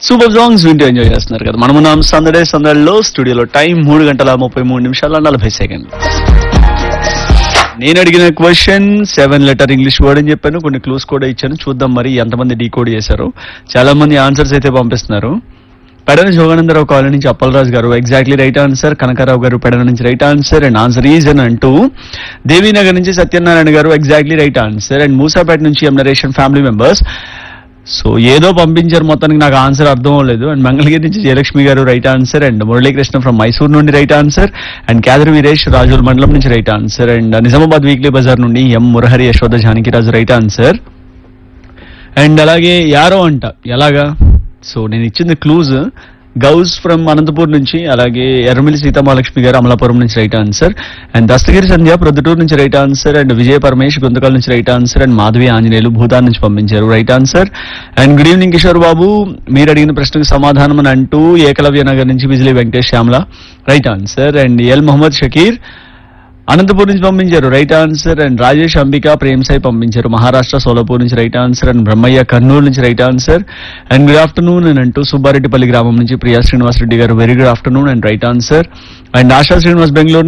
super songs వింటూ enjoy చేస్తున్నారు కదా మనం ఉన్నాం సందడే సందడిలో స్టూడియోలో టైం మూడు గంటల ముప్పై మూడు నిమిషాల నలభై సెకండ్లు నేను అడిగిన question seven letter English word అని చెప్పాను కొన్ని క్లూస్ కూడా ఇచ్చాను చూద్దాం మరి ఎంతమంది డీకోడ్ చేశారు చాలా మంది ఆన్సర్స్ అయితే పంపిస్తున్నారు పెడన జోగానందరావు కాలనీ నుంచి అప్పలరాజు గారు exactly right answer Kanakarao garu Pedana నుంచి right answer and answer is అని అంటూ దేవీనగర్ నుంచి Satyanarayana garu exactly right answer and Moosapet నుంచి ఎం నరేషన్ ఫ్యామిలీ మెంబర్స్ సో ఏదో పంపించారు మొత్తానికి నాకు ఆన్సర్ అర్థం అవ్వలేదు అండ్ మంగళగిరి నుంచి Jayalakshmi garu right answer and Muralikrishna from Mysore నుండి right answer and Kyadar Veeresh Rajula మండలం నుంచి right answer and Nizamabad weekly బజార్ నుండి M Murahari Yashoda Janakiraju right answer and అలాగే యారో అంట ఎలాగా సో నేను ఇచ్చింది క్లూజ్ గౌస్ ఫ్రమ్ అనంతపూర్ నుంచి అలాగే ఎర్రమిల్లి సీతామహాలక్ష్మి గారు అమలాపురం నుంచి right answer and Dastagiri Sandhya Proddatur నుంచి right answer and Vijaya Paramesh Guntakal నుంచి right answer and Madhavi Anjaneyulu Bhutan నుంచి పంపించారు right answer and good evening Kishore Babu మీరు అడిగిన ప్రశ్నకు సమాధానం అని అంటూ ఏకలవ్య నగర్ నుంచి Bijili Venkatesh Shyamala right answer and L Mohammed Shakir Anantapur నుంచి పంపించారు right answer and Rajesh Ambika Prem Sai పంపించారు మహారాష్ట్ర సోలాపూర్ నుంచి right answer and Brahmaiah Kurnool నుంచి right answer and good afternoon అని అంటూ సుబ్బారెడ్డిపల్లి గ్రామం నుంచి Priya Srinivas Reddy garu very good afternoon and right answer and Asha Srinivas Bengaluru